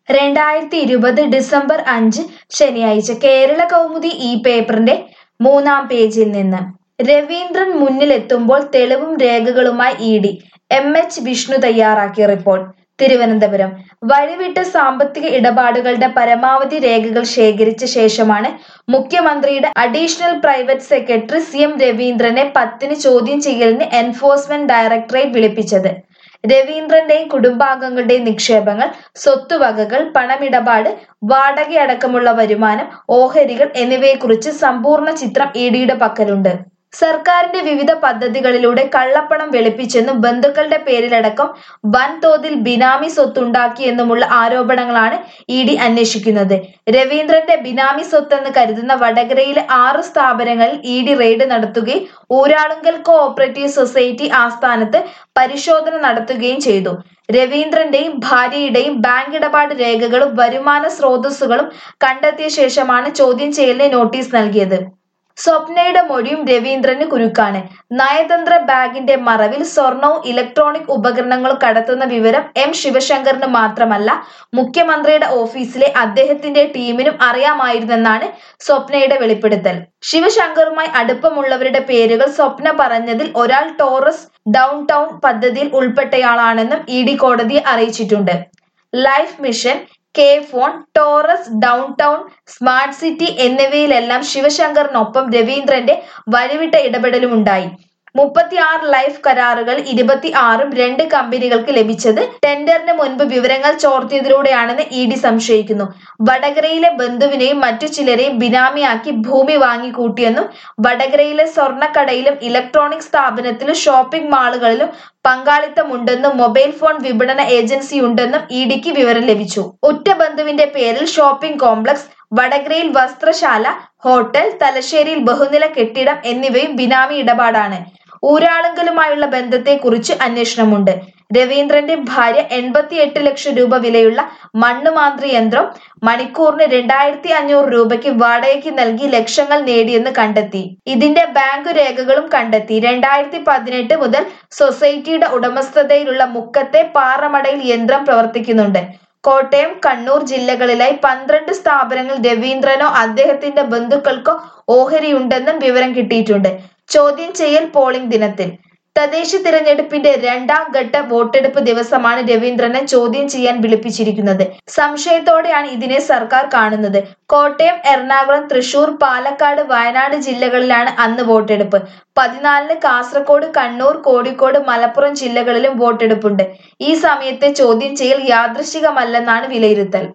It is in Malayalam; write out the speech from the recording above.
രണ്ടായിരത്തി ഇരുപത് ഡിസംബർ അഞ്ച് ശനിയാഴ്ച കേരള കൗമുദി ഈ പേപ്പറിന്റെ മൂന്നാം പേജിൽ നിന്ന് രവീന്ദ്രൻ മുന്നിലെത്തുമ്പോൾ തെളിവും രേഖകളുമായി E D M H Vishnu തയ്യാറാക്കിയ റിപ്പോർട്ട് തിരുവനന്തപുരം വഴിവിട്ട സാമ്പത്തിക ഇടപാടുകളുടെ പരമാവധി രേഖകൾ ശേഖരിച്ച ശേഷമാണ് മുഖ്യമന്ത്രിയുടെ additional private secretary C M രവീന്ദ്രനെ പത്തിന് ചോദ്യം ചെയ്യലിന് എൻഫോഴ്സ്മെന്റ് ഡയറക്ടറേറ്റ് വിളിപ്പിച്ചത് രവീന്ദ്രന്റെയും കുടുംബാംഗങ്ങളുടെയും നിക്ഷേപങ്ങൾ സ്വത്തുവകകൾ പണമിടപാട് വാടകയടക്കമുള്ള വരുമാനം ഓഹരികൾ എന്നിവയെക്കുറിച്ച് സമ്പൂർണ്ണ ചിത്രം ഇ ഡിയുടെ പക്കലുണ്ട് സർക്കാരിന്റെ വിവിധ പദ്ധതികളിലൂടെ കള്ളപ്പണം വെളുപ്പിച്ചെന്നും ബന്ധുക്കളുടെ പേരിലടക്കം വൻതോതിൽ ബിനാമി സ്വത്തുണ്ടാക്കിയെന്നുമുള്ള ആരോപണങ്ങളാണ് ഇ ഡി അന്വേഷിക്കുന്നത് രവീന്ദ്രന്റെ ബിനാമി സ്വത്തെന്ന് കരുതുന്ന വടകരയിലെ ആറ് സ്ഥാപനങ്ങളിൽ ഇ ഡി റെയ്ഡ് നടത്തുകയും ഊരാളുങ്കൽ കോ ഓപ്പറേറ്റീവ് സൊസൈറ്റി ആസ്ഥാനത്ത് പരിശോധന നടത്തുകയും ചെയ്തു രവീന്ദ്രന്റെയും ഭാര്യയുടെയും ബാങ്ക് ഇടപാട് രേഖകളും വരുമാന സ്രോതസ്സുകളും കണ്ടെത്തിയ ശേഷമാണ് ചോദ്യം ചെയ്യലിന് നോട്ടീസ് നൽകിയത് സ്വപ്നയുടെ മൊഴിയും രവീന്ദ്രന് കുരുക്കാണ് നയതന്ത്ര ബാഗിന്റെ മറവിൽ സ്വർണവും ഇലക്ട്രോണിക് ഉപകരണങ്ങളും കടത്തുന്ന വിവരം എം ശിവശങ്കറിന് മാത്രമല്ല മുഖ്യമന്ത്രിയുടെ ഓഫീസിലെ അദ്ദേഹത്തിന്റെ ടീമിനും അറിയാമായിരുന്നെന്നാണ് സ്വപ്നയുടെ വെളിപ്പെടുത്തൽ ശിവശങ്കറുമായി അടുപ്പമുള്ളവരുടെ പേരുകൾ സ്വപ്ന പറഞ്ഞതിൽ ഒരാൾ ടോറസ് ഡൗൺ ടൗൺ പദ്ധതിയിൽ ഉൾപ്പെട്ടയാളാണെന്നും ഇ ഡി കോടതിയെ അറിയിച്ചിട്ടുണ്ട് life mission K phone Taurus downtown smart city എന്നിവയിലെല്ലാം ശിവശങ്കറിനൊപ്പം രവീന്ദ്രന്റെ വഴിവിട്ട ഇടപെടലും ഉണ്ടായി മുപ്പത്തിയാറ് ലൈഫ് കരാറുകൾ ഇരുപത്തി ആറും രണ്ട് കമ്പനികൾക്ക് ലഭിച്ചത് ടെൻഡറിന് മുൻപ് വിവരങ്ങൾ ചോർത്തിയതിലൂടെയാണെന്ന് ഇ ഡി സംശയിക്കുന്നു വടകരയിലെ ബന്ധുവിനെയും മറ്റു ചിലരെയും ബിനാമിയാക്കി ഭൂമി വാങ്ങിക്കൂട്ടിയെന്നും വടകരയിലെ സ്വർണ്ണക്കടയിലും ഇലക്ട്രോണിക് സ്ഥാപനത്തിലും ഷോപ്പിംഗ് മാളുകളിലും പങ്കാളിത്തമുണ്ടെന്നും മൊബൈൽ ഫോൺ വിപണന ഏജൻസി ഉണ്ടെന്നും ഇ ഡിക്ക് വിവരം ലഭിച്ചു ഉറ്റ ബന്ധുവിന്റെ പേരിൽ ഷോപ്പിംഗ് കോംപ്ലക്സ് വടകരയിൽ വസ്ത്രശാല ഹോട്ടൽ തലശ്ശേരിയിൽ ബഹുനില കെട്ടിടം എന്നിവയും ബിനാമി ഇടപാടാണ് ഊരാളുങ്കലുമായുള്ള ബന്ധത്തെക്കുറിച്ച് അന്വേഷണമുണ്ട് രവീന്ദ്രന്റെ ഭാര്യ എൺപത്തിയെട്ട് ലക്ഷം രൂപ വിലയുള്ള മണ്ണുമാന്ത്രി യന്ത്രം മണിക്കൂറിന് രണ്ടായിരത്തി അഞ്ഞൂറ് രൂപയ്ക്ക് വാടകയ്ക്ക് നൽകി ലക്ഷങ്ങൾ നേടിയെന്ന് കണ്ടെത്തി ഇതിന്റെ ബാങ്ക് രേഖകളും കണ്ടെത്തി രണ്ടായിരത്തി പതിനെട്ട് മുതൽ സൊസൈറ്റിയുടെ ഉടമസ്ഥതയിലുള്ള മുക്കത്തെ പാറമടയിൽ യന്ത്രം പ്രവർത്തിക്കുന്നുണ്ട് കോട്ടയം കണ്ണൂർ ജില്ലകളിലായി പന്ത്രണ്ട് സ്ഥാപനങ്ങൾ രവീന്ദ്രനോ അദ്ദേഹത്തിന്റെ ബന്ധുക്കൾക്കോ ഓഹരിയുണ്ടെന്നും വിവരം കിട്ടിയിട്ടുണ്ട് ചോദ്യം ചെയ്യൽ പോളിംഗ് ദിനത്തിൽ തദ്ദേശ തിരഞ്ഞെടുപ്പിന്റെ രണ്ടാം ഘട്ട വോട്ടെടുപ്പ് ദിവസമാണ് രവീന്ദ്രനെ ചോദ്യം ചെയ്യാൻ വിളിപ്പിച്ചിരിക്കുന്നത് സംശയത്തോടെയാണ് ഇതിനെ സർക്കാർ കാണുന്നത് കോട്ടയം എറണാകുളം തൃശൂർ പാലക്കാട് വയനാട് ജില്ലകളിലാണ് അന്ന് വോട്ടെടുപ്പ് പതിനാലിന് കാസർഗോഡ് കണ്ണൂർ കോഴിക്കോട് മലപ്പുറം ജില്ലകളിലും വോട്ടെടുപ്പുണ്ട് ഈ സമയത്തെ ചോദ്യം ചെയ്യൽ യാദൃശികമല്ലെന്നാണ് വിലയിരുത്തൽ